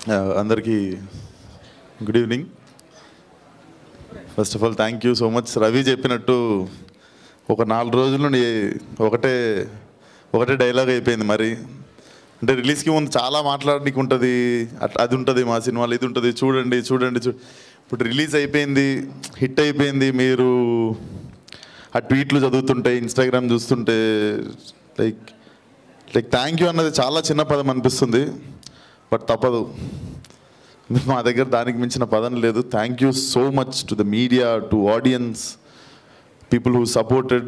అందరికీ good evening first of all thank you so much Ravi చెప్పినట్టు ఒక నాలుగు రోజుల నుండి ఒకటే ఒకటే డైలాగ్ అయిపోయింది మరి అంటే రిలీజ్కి ముందు చాలా మాట్లాడడానికి ఉంటుంది అట్- అది ఉంటుంది మా సినిమాలో ఇది ఉంటుంది చూడండి చూడండి చూ ఇప్పుడు రిలీజ్ అయిపోయింది హిట్ అయిపోయింది మీరు ఆ ట్వీట్లు చదువుతుంటే ఇన్స్టాగ్రామ్ చూస్తుంటే లైక్ లైక్ థ్యాంక్ యూ అన్నది చాలా చిన్న పదం అనిపిస్తుంది బట్ తప్పదు మా దగ్గర దానికి మించిన పదం లేదు thank you so much to the media to audience people who supported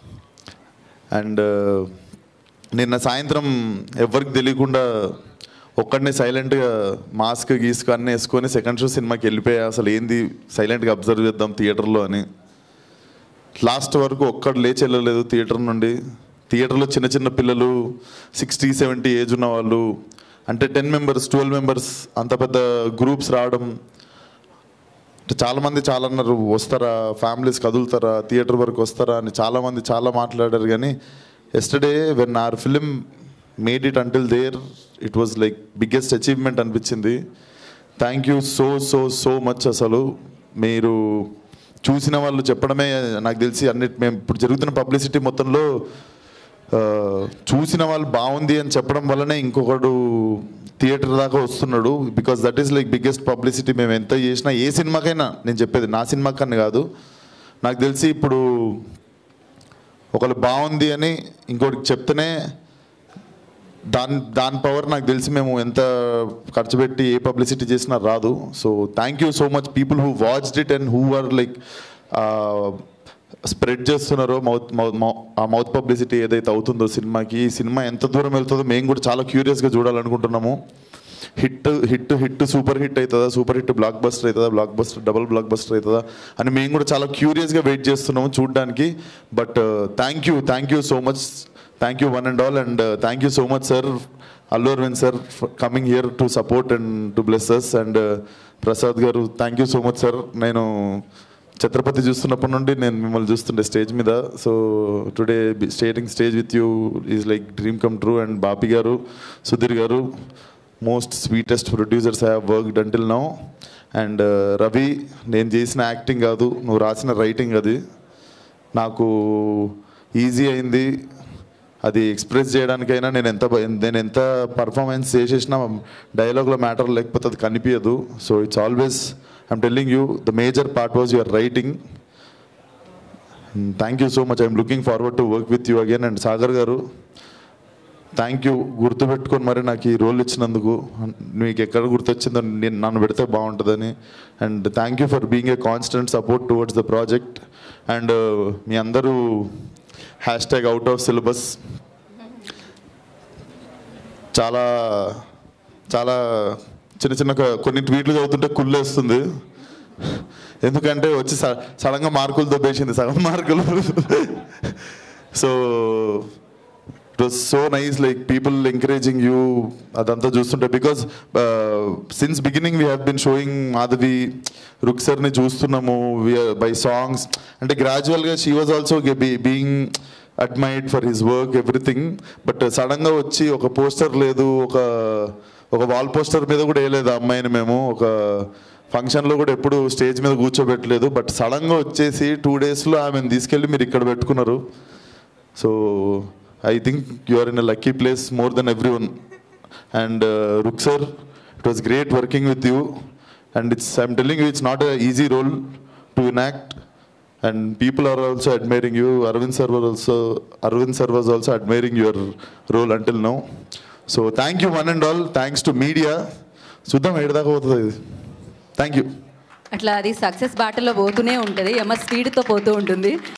and నిన్న సాయంత్రం ఎవరికి తెలియకుండా ఒక్కడనే సైలెంట్గా మాస్క్ గీస్క్ అన్నీ వేసుకొని సెకండ్ షో సినిమాకి వెళ్ళిపోయా అసలు ఏంది సైలెంట్గా అబ్జర్వ్ చేద్దాం థియేటర్లో అని లాస్ట్ వరకు ఒక్కడు లేచి వెళ్ళలేదు థియేటర్ నుండి థియేటర్లో చిన్న చిన్న పిల్లలు సిక్స్టీ సెవెంటీ ఏజ్ ఉన్న వాళ్ళు అంటే టెన్ మెంబర్స్ ట్వెల్వ్ మెంబర్స్ అంత పెద్ద గ్రూప్స్ రావడం అంటే చాలామంది చాలా అన్నారు వస్తారా ఫ్యామిలీస్ కదులుతారా థియేటర్ వరకు వస్తారా అని చాలామంది చాలా మాట్లాడారు కానీ yesterday when our film made it until there it was like biggest achievement అనిపించింది thank you so so so much అసలు మీరు చూసిన వాళ్ళు చెప్పడమే నాకు తెలిసి అన్నిటి మేము ఇప్పుడు జరుగుతున్న పబ్లిసిటీ మొత్తంలో ఆ, చూసిన వాళ్ళు బాగుంది అని చెప్పడం వల్లనే ఇంకొకడు థియేటర్ దాకా వస్తున్నాడు because that is like biggest publicity మేము ఎంత చేసినా ఏ సినిమాకైనా నేను చెప్పేది నా సినిమాకని కాదు నాకు తెలిసి ఇప్పుడు ఒకళ్ళు బాగుంది అని ఇంకోటికి చెప్తేనే దాని దాని పవర్ నాకు తెలిసి మేము ఎంత ఖర్చు పెట్టి ఏ పబ్లిసిటీ చేసినా రాదు so thank you so much people who watched it and who are like spread చేస్తున్నారో mouth mouth ah mouth publicity ఏదైతే అవుతుందో సినిమాకి ఈ సినిమా ఎంత దూరం వెళ్తుందో మేము కూడా చాలా క్యూరియస్గా చూడాలనుకుంటున్నాము hit hit hit super hit అవుతుందా సూపర్ హిట్ బ్లాక్ బస్టర్ అవుతుందా blockbuster double blockbuster అవుతుందా అని మేము కూడా చాలా క్యూరియస్గా వెయిట్ చేస్తున్నాము చూడడానికి but thank you thank you so much thank you one and all and thank you so much sir Allu Aravind sir coming here to support and to bless us and Prasad garu thank you so much sir నేను ఛత్రపతి చూస్తున్నప్పటి నుండి నేను మిమ్మల్ని చూస్తుండే stage మీద so today stating stage with you is like dream come true and Bapi garu Sudheer garu most sweetest producers have worked until now and Ravi నేను చేసిన acting కాదు నువ్వు రాసిన రైటింగ్ అది నాకు ఈజీ అయింది అది ఎక్స్ప్రెస్ చేయడానికైనా నేను ఎంత నేను ఎంత పర్ఫార్మెన్స్ చేసేసినా డైలాగ్లో మ్యాటర్ లేకపోతే అది కనిపించదు so it's always I'm telling you the major part was your writing thank you so much I'm looking forward to work with you again and Sagar garu thank you గుర్తుపెట్టుకొని మరి నాకు ఈ రోల్ ఇచ్చినందుకు మీకు ఎక్కడ గుర్తొచ్చిందో నేను నన్ను పెడితే బాగుంటుందని and thank you for being a constant support towards the project and మీ అందరూ hashtag out of syllabus చాలా చాలా చిన్న చిన్న కొ- కొన్ని ట్వీట్లు చదువుతుంటే కుళ్ళేస్తుంది ఎందుకంటే వచ్చి స- సడన్గా మార్కులు దొబ్బేసింది సగం మార్కులు so it was so nice like people encouraging you అదంతా చూస్తుంటే because since beginning we have been showing Madhavi రుక్సర్ని చూస్తున్నాము బై సాంగ్స్ అంటే గ్రాడ్యువల్గా she was also being admired for his work everything but సడన్గా వచ్చి ఒక పోస్టర్ లేదు ఒక ఒక వాల్ పోస్టర్ మీద కూడా వేయలేదు ఆ అమ్మాయిని మేము ఒక ఫంక్షన్లో కూడా ఎప్పుడు స్టేజ్ మీద కూర్చోబెట్టలేదు బట్ సడన్గా వచ్చేసి టూ డేస్లో ఆమెను తీసుకెళ్ళి మీరు ఇక్కడ పెట్టుకున్నారు so I think you are in a lucky place more then everyone and రుక్ sir it was great working with you and it's I'm telling you it's not a easy role to enact and people are also admiring you Aravind sir was also Aravind sir was also admiring your role until now so thank you one and all thanks to media చూద్దాం ఏడదాకా పోతుంది ఇది thank you అట్లా అది success బాటలో పోతూనే ఉంటుంది ఎమ స్పీడ్తో పోతూ ఉంటుంది